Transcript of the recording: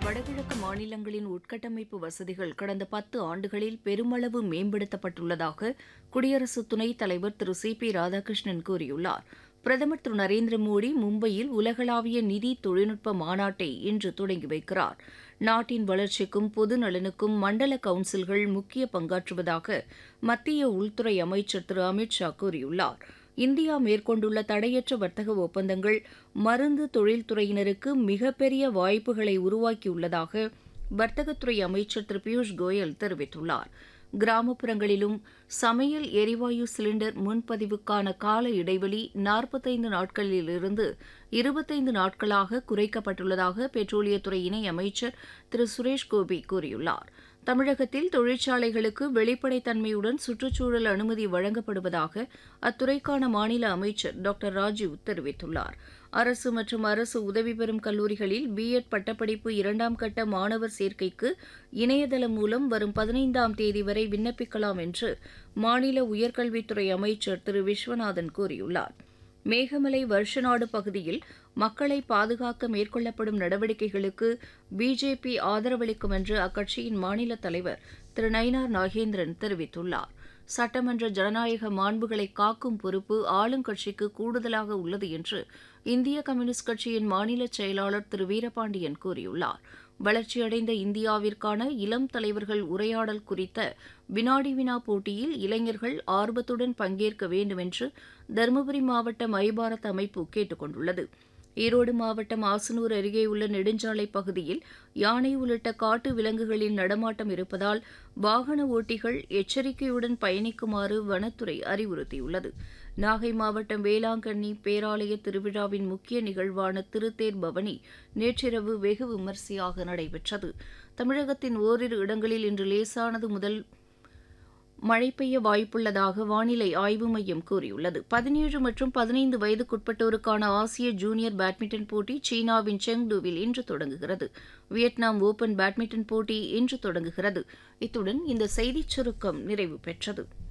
வடகிழக்கு மாநிலங்களின் உட்கட்டமைப்பு வசதிகள் கடந்த பத்து ஆண்டுகளில் பெருமளவு மேம்படுத்தப்பட்டுள்ளதாக குடியரசு துணைத் தலைவர் திரு சி பி ராதாகிருஷ்ணன் கூறியுள்ளார் பிரதமர் திரு நரேந்திர மோடி மும்பையில் உலகளாவிய நிதி தொழில்நுட்ப மாநாட்டை இன்று தொடங்கி வைக்கிறார் நாட்டின் வளர்ச்சிக்கும் பொது நலனுக்கும் மண்டல கவுன்சில்கள் முக்கிய பங்காற்றுவதாக மத்திய உள்துறை அமைச்சர் திரு அமித் ஷா கூறியுள்ளார் இந்தியா மேற்கொண்டுள்ள தடையற்ற வர்த்தக ஒப்பந்தங்கள் மருந்து தொழில்துறையினருக்கு மிகப்பெரிய வாய்ப்புகளை உருவாக்கியுள்ளதாக வர்த்தகத்துறை அமைச்சர் திரு பியூஷ் கோயல் தெரிவித்துள்ளார் கிராமப்புறங்களிலும் சமையல் எரிவாயு சிலிண்டர் முன்பதிவுக்கான கால இடைவெளி நாற்பத்தைந்து நாட்களிலிருந்து இருபத்தைந்து நாட்களாக குறைக்கப்பட்டுள்ளதாக பெட்ரோலியத்துறை இணை அமைச்சர் திரு சுரேஷ் கோபி கூறியுள்ளார் தமிழகத்தில் தொழிற்சாலைகளுக்கு வெளிப்படைத்தன்மையுடன் சுற்றுச்சூழல் அனுமதி வழங்கப்படுவதாக அத்துறைக்கான மாநில அமைச்சர் டாக்டர் ராஜீவ் தெரிவித்துள்ளார் அரசு மற்றும் அரசு உதவி பெறும் கல்லூரிகளில் பிஎட் பட்டப்படிப்பு இரண்டாம் கட்ட மாணவர் சேர்க்கைக்கு இணையதளம் மூலம் வரும் பதினைந்தாம் தேதி வரை விண்ணப்பிக்கலாம் என்று மாநில உயர்கல்வித்துறை அமைச்சர் திரு விஸ்வநாதன் கூறியுள்ளார் மேகமலை வருஷநாடு பகுதியில் மக்களை பாதுகாக்க மேற்கொள்ளப்படும் நடவடிக்கைகளுக்கு பிஜேபி ஆதரவளிக்கும் என்று அக்கட்சியின் மாநில தலைவர் திரு நயினார் நாகேந்திரன் தெரிவித்துள்ளார் சட்டமன்ற ஜனநாயக மாண்புகளை காக்கும் பொறுப்பு ஆளுங்கட்சிக்கு கூடுதலாக உள்ளது என்று இந்திய கம்யூனிஸ்ட் கட்சியின் மாநில செயலாளர் திரு வீரபாண்டியன் கூறியுள்ளார் வளர்ச்சியடைந்த இந்தியாவிற்கான இளம் தலைவர்கள் உரையாடல் குறித்த வினாடி வினா போட்டியில் இளைஞர்கள் ஆர்வத்துடன் பங்கேற்க வேண்டும் என்று தருமபுரி மாவட்ட மைபாரத் அமைப்பு கேட்டுக் கொண்டுள்ளது ஈரோடு மாவட்டம் ஆசனூர் அருகே உள்ள நெடுஞ்சாலை பகுதியில் யானை உள்ளிட்ட காட்டு விலங்குகளின் நடமாட்டம் இருப்பதால் வாகன ஓட்டிகள் எச்சரிக்கையுடன் பயணிக்குமாறு வனத்துறை அறிவுறுத்தியுள்ளது நாகை மாவட்டம் வேளாங்கண்ணி பேராலய திருவிழாவின் முக்கிய நிகழ்வான திருத்தேர் பவனி நேற்றிரவு வெகு விமரிசையாக நடைபெற்றது தமிழகத்தின் ஓரிரு இடங்களில் இன்று லேசானது முதல் மழை பெய்ய வாய்ப்புள்ளதாக வானிலை ஆய்வு மையம் கூறியுள்ளது பதினேழு மற்றும் பதினைந்து வயதுக்குட்பட்டோருக்கான ஆசிய ஜூனியர் பேட்மிண்டன் போட்டி சீனாவின் செங்டூவில் இன்று தொடங்குகிறது வியட்நாம் ஓபன் பேட்மிண்டன் போட்டி இன்று தொடங்குகிறது இத்துடன் இந்த செய்திச் சுருக்கம் நிறைவு பெற்றது